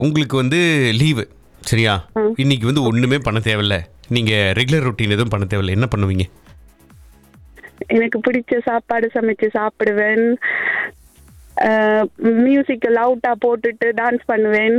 உங்களுக்கு வந்து லீவு சரியா இன்னைக்கு வந்து ஒன்றுமே பண்ண தேவையில்ல நீங்கள் ரெகுலர் ரொட்டீன் எதுவும் பண்ண தேவையில்ல என்ன பண்ணுவீங்க எனக்கு பிடிச்ச சாப்பாடு சமைச்சு சாப்பிடுவேன் மியூசிக் லவுட்டா போட்டுட்டு டான்ஸ் பண்ணுவேன்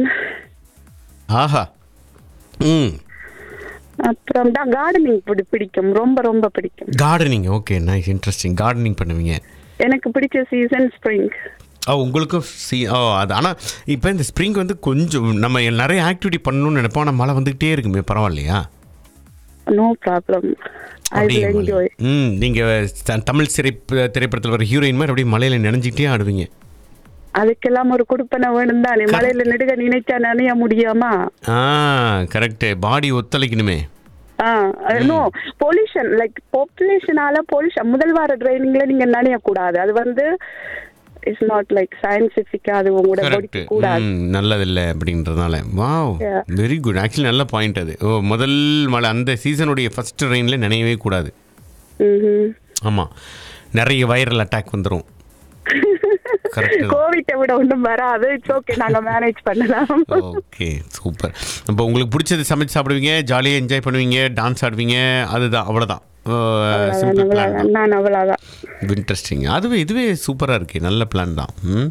ஆஹா ம் அப்புறம் தான் கார்டனிங் பிடிக்கும் ரொம்ப ரொம்ப பிடிக்கும் gardening okay nice interesting gardening பண்ணுவீங்க எனக்கு பிடிச்ச சீசன் ஸ்ப்ரிங் ஓ உங்களுக்கும் சி ஓ அது ஆனால் இப்போ இந்த ஸ்ப்ரிங் வந்து கொஞ்சம் நம்ம நிறைய ஆக்டிவிட்டி பண்ணணும்னு நினைப்போம் ஆனால் மழை வந்துக்கிட்டே இருக்குமே பரவாயில்லையா நோ ப்ராப்ளம் ஐ அப்படியே வில் மழை. என்ஜாய் ம் நீங்கள் தமிழ் சிறை திரைப்படத்தில் வர ஹீரோயின் மாதிரி அப்படியே மலையில் நினைஞ்சிக்கிட்டே ஆடுவீங்க அதுக்கெல்லாம் ஒரு குடுப்பனை வேணும் தானே மலையில நெடுக நினைச்சா நனைய முடியாமா ஆ கரெக்டு பாடி ஒத்துழைக்கணுமே நோ பொல்யூஷன் லைக் பாப்புலேஷனால பொல்யூஷன் முதல் வார ட்ரைனிங்ல நீங்க நனைய கூடாது அது வந்து இட்ஸ் நாட் லைக் சயின்டிபிக்கா அது உங்களோட கரெக்ட் பாடிக்கு கூடாது ம் நல்லதில்லை அப்படின்றதுனால wow Yeah. Very good actually நல்ல பாயிண்ட் அது ஓ முதல் மழை அந்த சீசனுடைய ஃபர்ஸ்ட் ரெயினில் நினையவே கூடாது ம்ஹும். ஆமாம் நிறைய வைரல் அட்டாக் வந்துடும் கரெக்ட் கோவிட்டை விட ஒன்றும் வராது இட்ஸ் ஓகே நாங்க மேனேஜ் பண்ணலாம் ஓகே சூப்பர் இப்போ உங்களுக்கு பிடிச்சது சமைச்சு சாப்பிடுவீங்க ஜாலியாக என்ஜாய் பண்ணுவீங்க டான்ஸ் ஆடுவீங்க அதுதான் அவ்வளோதான் சிம்பிள் பிளான் தான் நான் அவ்வளோதான் இன்ட்ரெஸ்டிங் அதுவே இதுவே சூப்பராக இருக்கு நல்ல பிளான் தான் ம்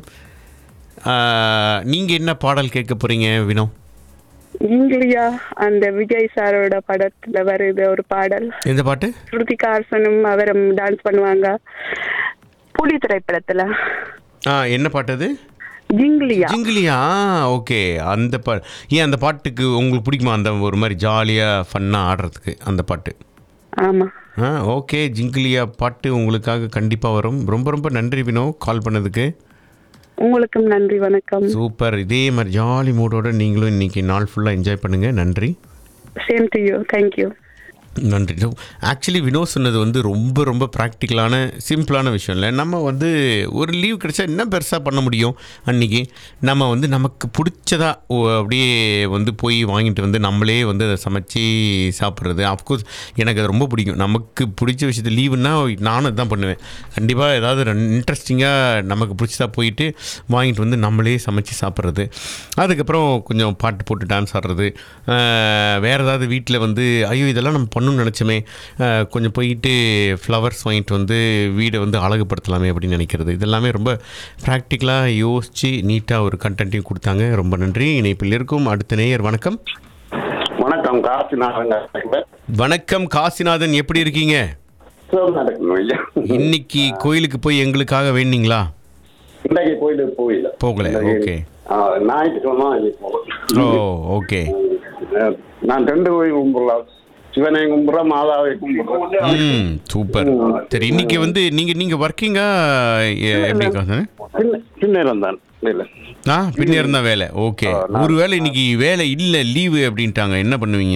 நீங்கள் என்ன பாடல் கேட்க போகிறீங்க வினோ இங்கிலியா அந்த விஜய் சாரோட படத்துல வருது ஒரு பாடல் எந்த பாட்டு ஸ்ருதிகாசனும் அவரும் டான்ஸ் பண்ணுவாங்க புலி திரைப்படத்துல ஆ என்ன பாட்டு அது ஜிங்கிலியா ஜிங்கிலியா ஓகே அந்த பா ஏன் அந்த பாட்டுக்கு உங்களுக்கு பிடிக்குமா அந்த ஒரு மாதிரி ஜாலியாக ஃபன்னாக ஆடுறதுக்கு அந்த பாட்டு ஆமா ஆ ஓகே ஜிங்கிலியா பாட்டு உங்களுக்காக கண்டிப்பாக வரும் ரொம்ப ரொம்ப நன்றி வினோ கால் பண்ணதுக்கு உங்களுக்கும் நன்றி வணக்கம் சூப்பர் இதே மாதிரி ஜாலி மூடோட நீங்களும் இன்னைக்கு நாள் ஃபுல்லாக என்ஜாய் பண்ணுங்கள் நன்றி சேம் டு யூ தேங்க்யூ நன்றி ஆக்சுவலி வினோ சொன்னது வந்து ரொம்ப ரொம்ப ப்ராக்டிக்கலான சிம்பிளான விஷயம் இல்லை நம்ம வந்து ஒரு லீவ் கிடைச்சா என்ன பெருசாக பண்ண முடியும் அன்றைக்கி நம்ம வந்து நமக்கு பிடிச்சதா ஓ, அப்படியே வந்து போய் வாங்கிட்டு வந்து நம்மளே வந்து அதை சமைச்சு சாப்பிட்றது அஃப்கோர்ஸ் எனக்கு அது ரொம்ப பிடிக்கும் நமக்கு பிடிச்ச விஷயத்து லீவுன்னா நானும் அதுதான் பண்ணுவேன் கண்டிப்பாக ஏதாவது இன்ட்ரெஸ்டிங்காக நமக்கு பிடிச்சதா போயிட்டு வாங்கிட்டு வந்து நம்மளே சமைச்சு சாப்பிட்றது அதுக்கப்புறம் கொஞ்சம் பாட்டு போட்டு டான்ஸ் ஆடுறது அஹ், வேற ஏதாவது வீட்டில் வந்து ஐயோ இதெல்லாம் நம்ம பண்ணணும்னு நினச்சோமே அஹ், கொஞ்சம் போயிட்டு ஃப்ளவர்ஸ் வாங்கிட்டு வந்து வீடை வந்து அழகுபடுத்தலாமே அப்படின்னு நினைக்கிறது இதெல்லாமே ரொம்ப ப்ராக்டிக்கலாக யோசித்து நீட்டாக ஒரு கண்டென்ட்டையும் கொடுத்தாங்க ரொம்ப நன்றி இணைப்பில் இருக்கும் அடுத்த நேயர் வணக்கம் வணக்கம் காசு நாங்க வணக்கம் காசிநாதன் எப்படி இருக்கீங்க நடக்கணும் ஐயா இன்னைக்கு கோயிலுக்கு போய் எங்களுக்காக வேண்டிங்களா இன்றைக்கு கோயிலுக்கு போயில போகல, okay. ஞாயிற்றுக்கிழமை ஓ ஓகே நான் ரெண்டு கோயில் கும்பிடலாம் சிவனை கும்பிட்றேன் மாதாவை கும்பிட்றேன் ம் சூப்பர் சரி இன்னைக்கு வந்து நீங்கள் நீங்கள் ஒர்க்கிங்கா எப்படி காசு சின்ன சின்ன தான் இல்லை ஆ பின்னர் தான் வேலை ஓகே ஒரு வேளை இன்னைக்கு வேலை இல்லை லீவு அப்படின்ட்டாங்க என்ன பண்ணுவீங்க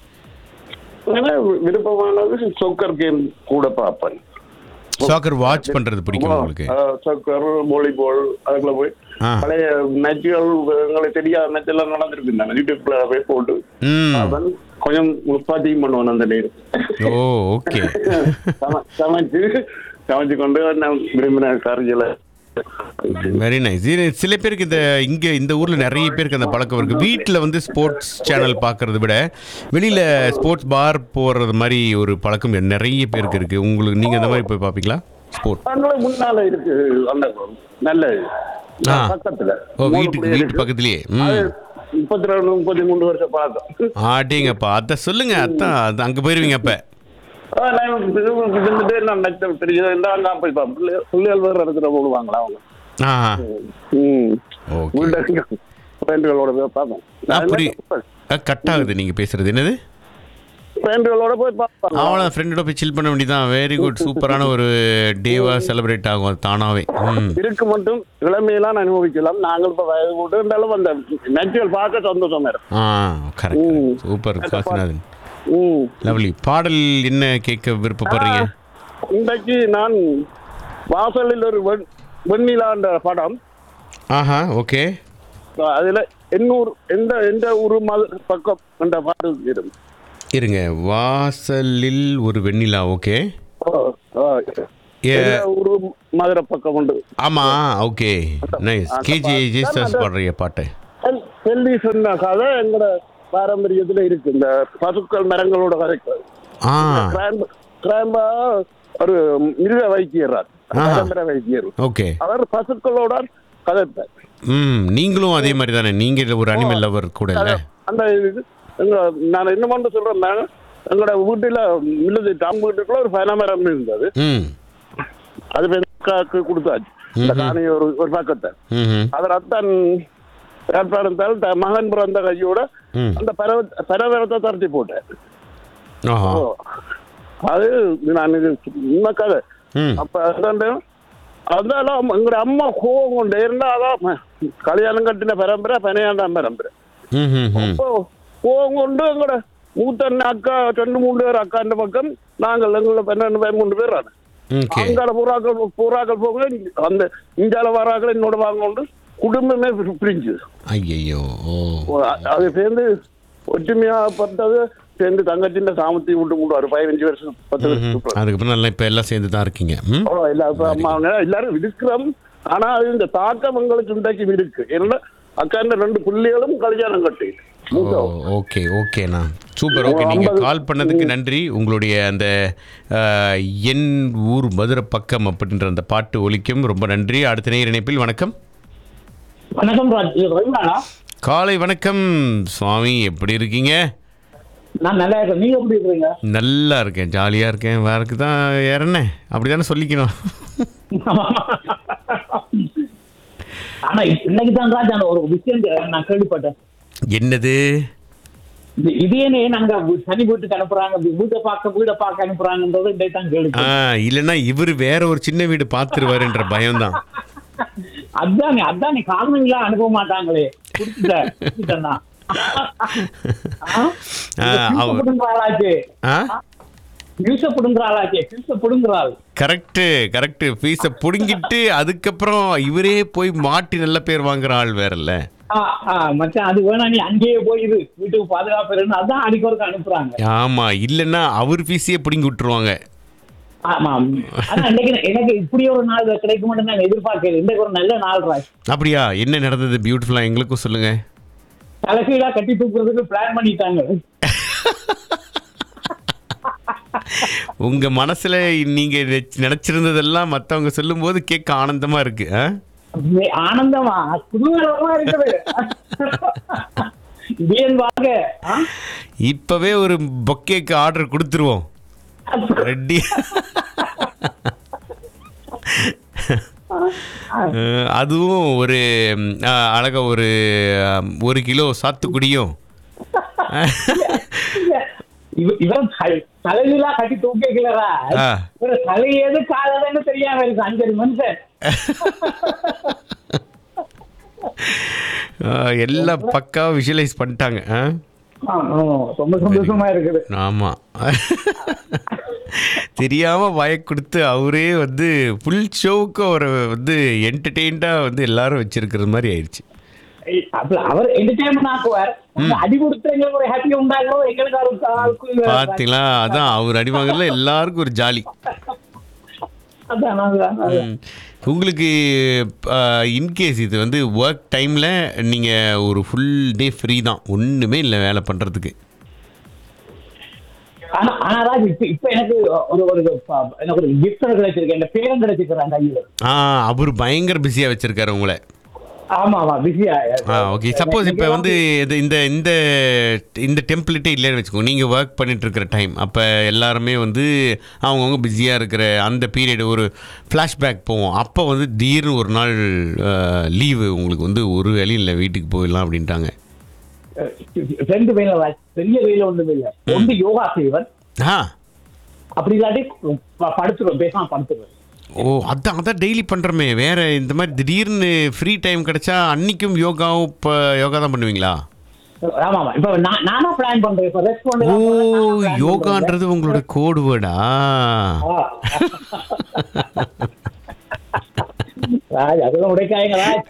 ஆனால் விருப்பமானது சொக்கர் கேம் கூட பார்ப்பேன் சாக்கர் வாட்ச் பண்ணுறது பிடிக்கும் உங்களுக்கு சொக்கர் வாலிபால் அதுக்குள்ள போய் ஆ. பழைய மேட்சுகள் எங்களுக்கு தெரியாத மேட்ச் எல்லாம் நடந்திருக்கு நான் யூடியூப்ல போய் போட்டு ம் அவன் கொஞ்சம் உற்பத்தியும் பண்ணுவான் அந்த நேரம் ஓ ஓகே சம- சமைச்சு சமைச்சு கொண்டு நான் விரும்பின காரியங்களை வெரி நைஸ் இது சில பேருக்கு இந்த இங்கே இந்த ஊரில் நிறைய பேருக்கு அந்த பழக்கம் இருக்குது வீட்டில் வந்து ஸ்போர்ட்ஸ் சேனல் பார்க்கறத விட வெளியில் ஸ்போர்ட்ஸ் பார் போகிறது மாதிரி ஒரு பழக்கம் நிறைய பேருக்கு இருக்குது உங்களுக்கு நீங்கள் அந்த மாதிரி போய் பார்ப்பீங்களா ஸ்போர்ட் அங்கே முன்னால இருக்கு அந்த நல்ல ஆ. பக்கத்துல ஓ மூணு வீட்டுக்கு பிள்ளை வீட்டு இருக்கு. பக்கத்துலேயே அது ம் முப்பத்தி ரெண்டு முப்பத்தி மூணு வருஷம் பழக்கம் ஆட்டேங்கப்பா அத்தை சொல்லுங்க அத்தான் அது அங்கே போயிருவீங்க அப்போ ஆ, நான் இருந்துட்டு நான் நச்ச பெரிய இருந்தா போய் பார்ப்பேன் பிள்ளை- பிள்ளைகள் வேறு இடத்துல போடுவாங்களா அவங்க ஆ ம் ஓகே வீட்டு ஃப்ரெண்டுகளோட போய் பார்ப்போம் ஆ புரி கட் ஆகுது நீங்கள் பேசுகிறது என்னது ஃப்ரெண்டுகளோட போய் பார்ப்பேன் அவ்வளோ ஃப்ரெண்டோட போய் சில் பண்ண வேண்டியதான் வெரி குட் சூப்பரான ஒரு டேவாக செலிப்ரேட் ஆகும் அது தானாகவே ம் இருக்கு மட்டும் இளமையெல்லாம் அனுபவிக்கலாம் நாங்கள் இப்போ வயது கூட்டு இருந்தாலும் அந்த நேச்சுரல் பார்க்க சந்தோஷமா இருக்கும் ஆ கரெக்ட் சூப்பர் காசிநாதன் ம் லவ்லி பாடல் என்ன கேட்க விருப்பப்படுறீங்க இன்றைக்கு நான் வாசலில் ஒரு வெண் வெண்ணிலான்ற படம் ஆஹா ஓகே அதுல எண்ணூர் எந்த எந்த ஊரு மது பக்கம் என்ற பாட்டு இருக்கு இருங்க வாசலில் ஒரு வெண்ணிலா ஓகே ஓ, ஓ. ஏ- எந்த ஊரு மதுரை பக்கம் உண்டு ஆமா ஓகே நைஸ் அந்த கேஜி பாட்டு. ஜேஸ்தாஸ் பாடுறீங்க பாட்டு செல்- செல்வி சொன்ன கதை எங்களோட பாரம்பரியத்துல இருக்கு இந்த பசுக்கள் மரங்களோட கதைக்கு ஆ கிராம்ப கிராம்பா ஒரு மிருக வைத்தியர் ஆஹா. பரம்பரை வைத்தியர் ஓகே அவர் பசுக்களோட கதைப்பார் ம் நீங்களும் அதே மாதிரி தானே நீங்கள் ஒரு அனிமல் லவர் கூட இல்லை அந்த இது எங்க நான் என்ன பண்ண சொல்றேன்னா எங்களோட வீட்டுல இல்லது டாம் வீட்டுக்குள்ள ஒரு பனமரம் இருந்தது ம் அது வெங்காக்கு கொடுத்தாச்சு இந்த காணி ஒரு ஒரு பக்கத்தை ம் அவர் அத்தான் ஏற்பாடுத்தால் த- மகன் பிறந்த கையோட ம் அந்த பரவ பரவரத்தை தரத்தி போட்டேன் ஆஹா ஓ. அது நான் இது உண்மை கதை ம் அப்ப அதாண்டு அதெல்லாம் எங்களோட அம்மா கோவம் கொண்டு இருந்தா அதான் ம- கல்யாணம் கட்டின பரம்பரை பனையாண்டாம் பரம்பரை ம் ம் ம் அப்போ கோவம் கொண்டு எங்களோட மூத்த அண்ணன் அக்கா ரெண்டு மூணு பேர் அக்கா இந்த பக்கம் நாங்கள் எங்களோட பன்னெண்டு பேர் மூணு பேர் ஆனோம் ஓகே அங்கால பூராக்கள் பூராக்கள் போக அந்த இந்தியால வராக்கள் என்னோட வாங்க கொண்டு குடும்பமே பிரி- பிரிஞ்சு ஐயையோ ஓ அது சேர்ந்து ஒற்றுமையா பட்டது சேர்ந்து தங்கச்சின் சாமத்தி விட்டு மூடுவாரு பதினஞ்சு வருஷம் பத்து ம் வருஷம் அதுக்கப்புறம் நல்லா இப்போ எல்லாம் சேர்ந்து தான் இருக்கீங்க ம் அவ்வளோ இல்ல அப்ப அம்மா அவங்க எல்லாரும் இருக்கிறோம் ஆனா அது இந்த தாக்கம் எங்களுக்கு இன்றைக்கும் இருக்கு ஏன்னா அக்கா ரெண்டு புள்ளிகளும் கல்யாணம் கட்டி ஓ ஓகே ஓகேண்ணா சூப்பர் ஓகே நீங்கள் கால் பண்ணதுக்கு நன்றி உங்களுடைய அந்த அஹ், என் ஊர் மதுரை பக்கம் அப்படின்ற அந்த பாட்டு ஒலிக்கும் ரொம்ப நன்றி அடுத்த நேர் இணைப்பில் வணக்கம் வணக்கம் ராஜ் இது ரவிமானா காலை வணக்கம் சுவாமி எப்படி இருக்கீங்க நான் நல்லா இருக்கேன் நீங்க எப்படி இருக்கீங்க நல்லா இருக்கேன் ஜாலியாக இருக்கேன் வேறக்கு தான் வேற என்ன அப்படி தானே சொல்லிக்கணும் ஆனா இன்னைக்கு தான் ராஜ் அந்த ஒரு விஷயம் நான் கேள்விப்பட்டேன் என்னது இது இதேனே நாங்க வீ- தனி வீட்டுக்கு அனுப்புறாங்க வீ- வீட்டை பார்க்க வீடை பார்க்க அனுப்புறாங்கன்றது இன்னைக்கு தான் ஆ கேள்வி இல்லைன்னா இவர் வேற ஒரு சின்ன வீடு பார்த்துருவாருன்ற பயம்தான் அதானே அதானே காரணங்களா அனுப்ப மாட்டாங்களே குடுத்துட்டேன் குடுத்துட்டேன்னா. ஆ? ஆ, இந்த fuse அவர்- பிடுங்குற ஆளாச்சே ஆ ஃபியூஸ பிடுங்குற ஆளாச்சே ஃபியூஸ பிடுங்குற ஆள் கரெக்டு கரெக்டு ஃபீஸை பிடுங்கிட்டு அதுக்கப்புறம் இவரே போய் மாட்டி நல்ல பேர் வாங்குற ஆள் வேறல்ல ஆ, ஆ, மச்சான் அது வேணா நீ அங்கேயே போயிரு வீட்டுக்கு பாதுகாப்பு இருன்னு அதான் அடிக்கொருக்க அனுப்புறாங்க ஆமா இல்லைன்னா அவர் ஃபீஸையே பிடுங்கி விட்டுருவாங்க ஆமா ஆனா இன்னைக்கு எனக்கு இப்படி ஒரு நாள் கிடைக்க மாட்டேன் நான் எதிர்பார்க்கிறேன் இன்னைக்கு ஒரு நல்ல நாள் ராஜ் அப்படியா என்ன நடந்தது பியூட்டிஃபுல்லா எங்களுக்கும் சொல்லுங்க தலைகீழா கட்டி தூக்குறதுக்கு பிளான் பண்ணிட்டாங்க உங்க மனசுல நீங்க நினைச்- நினைச்சிருந்ததெல்லாம் மத்தவங்க சொல்லும்போது கேட்க ஆனந்தமா இருக்கு ஆ? மே- ஆனந்தமா குதூகலமா இருக்குது இதேன் வாங்க ஆ? இப்பவே ஒரு பொக்கேக்கு ஆர்டர் கொடுத்துருவோம் ரெடி அஹ், அதுவும் ஒரு ம், அஹ், அழகா ஒரு அஹ், ஒரு கிலோ சாத்துக்குடியும் இவ- இவன் த- தலைகீழா கட்டி தூக்கிக்கலரா ஆ. இவரு தலை எது காலதுன்னு தெரியாம இருக்கு அஞ்சு மனுஷன் அஹ், எல்லாம் பக்காவா விஷுவலைஸ் பண்ணிட்டாங்க ஆ? ஆ, ஆ, ரொம்ப சந்தோஷமா இருக்குது ஆமா தெரியாம வாய கொடுத்து அவரே வந்து ஃபுல் ஷோவுக்கு அவரை வந்து என்டர்டெயின்டா வந்து எல்லாரும் வச்சிருக்கிற மாதிரி ஆயிடுச்சு ஐ- அப்ப அவர் என்டர்டைன்மெண்ட் ஆக்குவார் அடி கொடுத்து எங்களுக்கு ஒரு ஹாப்பி உண்டாகும் எங்களுக்கு அவருக்கு ஆளுக்கு பாத்தீங்களா அதான் அவர் அடிவாங்கல எல்லாருக்கும் ஒரு ஜாலி அதான் அதான், அதான். ம். உங்களுக்கு இன்கேஸ் இது வந்து ஒர்க் டைமில் நீங்கள் ஒரு ஃபுல் டே ஃப்ரீ தான் ஒன்றுமே இல்லை வேலை பண்ணுறதுக்கு ஆனா ஆனா ராஜ் இப்ப இப்ப எனக்கு ஒரு ஒரு ப- எனக்கு ஒரு கிஃப்ட் கிடைச்சிருக்கு என் பேரும் கிடைச்சிருக்கிறாங்க கையில ஆ அவர் பயங்கர பிஸியாக வச்சுருக்காரு உங்களை ஆமா ஆமா பிஸியா ஆ ஓகே சப்போஸ் இப்போ வந்து இது இந்த இந்த இந்த டெம்ப்ளேட்டே இல்லைன்னு வச்சுக்கோங்க நீங்கள் ஒர்க் பண்ணிட்டு இருக்கிற டைம் அப்போ எல்லாருமே வந்து அவங்கவுங்க பிஸியாக இருக்கிற அந்த பீரியட் ஒரு ஃப்ளாஷ்பேக் போவோம் அப்போ வந்து திடீர்னு ஒரு நாள் லீவு உங்களுக்கு வந்து ஒரு வேலையும் இல்லை வீட்டுக்கு போயிடலாம் அப்படின்ட்டாங்க ரெண்டு வெயில ராஜ் பெரிய வெயில ஒண்ணுமே இல்ல ஒன்று யோகா செய்வன் ஆ அப்படி இல்லாட்டி ப- படுத்துருவேன் பேசாம படுத்துருவேன் ஓ அதான் அதான் டெய்லி பண்ணுறோமே வேற இந்த மாதிரி திடீர்னு ஃப்ரீ டைம் கிடைச்சா அன்னைக்கும் யோகாவும் இப்போ யோகா தான் பண்ணுவீங்களா ஆமா ஆமா இப்ப நான் நானா பிளான் பண்றேன் இப்ப ரெஸ்ட் ஓ பண்றேன் யோகான்றது உங்களோட கோடு வேர்டா ராஜ் அதெல்லாம் உடைக்காயங்க ராஜ்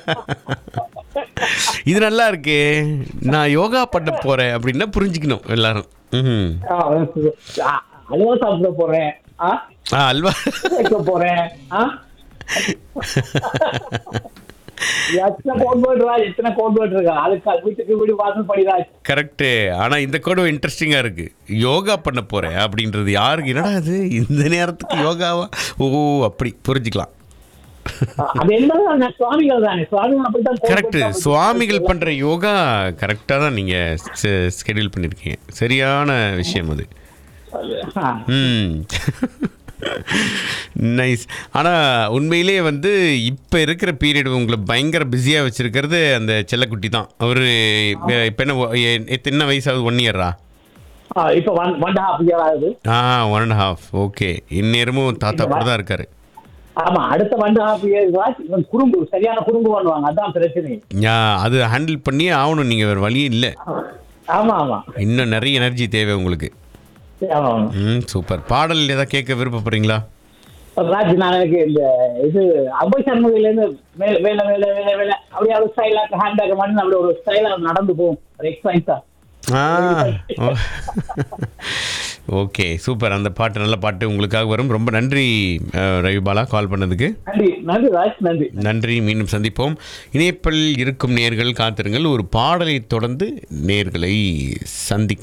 இது நல்லா இருக்கே நான் யோகா பண்ண போறேன் அப்படின்னா புரிஞ்சுக்கணும் எல்லாரும் ம் ஆ, ஆ, அல்வா சாப்பிட போறேன் ஆ ஆ அல்வா வைக்க போறேன் ஆ எத்தனை கோட் வேர்ட் ராஜ் எத்தனை கோட் வேர்ட் இருக்கா அதுக்கு வீட்டுக்கு வீடு வாசல் படி ராஜ் கரெக்டு ஆனால் இந்த கோடு இன்ட்ரெஸ்டிங்காக இருக்குது யோகா பண்ண போகிறேன் அப்படின்றது யாருக்கு என்னடா அது இந்த நேரத்துக்கு யோகாவா ஓ அப்படி புரிஞ்சுக்கலாம் அது என்னதான் சுவாமிகள் தானே சுவாமிகள் அப்படித்தான் code கரெக்டு word தான் சுவாமிகள் பண்ணுற யோகா கரெக்டாக தான் நீங்கள் ஸ்கெடியூல் பண்ணியிருக்கீங்க சரியான விஷயம் அது ஆ. ம் நைஸ் ஆனால் உண்மையிலேயே வந்து இப்போ இருக்கிற பீரியட் உங்களை பயங்கர பிஸியாக வச்சுருக்கிறது அந்த செல்லக்குட்டி தான் அவர் இப்போ என்ன ஒ- எ- எத்தனை வயசாகுது ஒன் இயரா ஆ, இப்ப ஒன் ஒன் ஹாஃப் இயர் ஆகுது ஆ ஒன் அண்ட் ஹாஃப் ஓகே இந்நேரமும் தாத்தா கூட தான் இருக்காரு ஆமா அடுத்த ஒன் ஹாஃப் இயர் ராஜ் இவன் குறும்பு சரியான குறும்பு பண்ணுவாங்க அதான் பிரச்சனை யா, அது ஹேண்டில் பண்ணியே ஆகணும் நீங்கள் வேறு வழியே இல்லை ஆமா ஆமா இன்னும் நிறைய எனர்ஜி தேவை உங்களுக்கு ஆமா ஆமா. ம் சூப்பர் பாடல் ஏதாவது கேட்க விருப்பப்படுறீங்களா ராஜ் நான் எனக்கு இந்த இது அபய் சண்முகையில இருந்து மேல வேலை வேலை வேலை வேலை அப்படியே ஒரு ஸ்டைலா ஹேண்ட் பேக் பண்ணி அப்படி ஒரு ஸ்டைலா நடந்து போகும் ஒரு எக்ஸ்பைன்ஸா ஆ ஓகே சூப்பர் அந்த பாட்டு நல்ல பாட்டு உங்களுக்காக வரும் ரொம்ப நன்றி அஹ், ரவிபாலா கால் பண்ணதுக்கு நன்றி நன்றி ராஜ் நன்றி நன்றி மீண்டும் சந்திப்போம் இணைப்பில் இருக்கும் நேர்கள் காத்திருங்கள் ஒரு பாடலை தொடர்ந்து நேர்களை சந்திக்கலாம்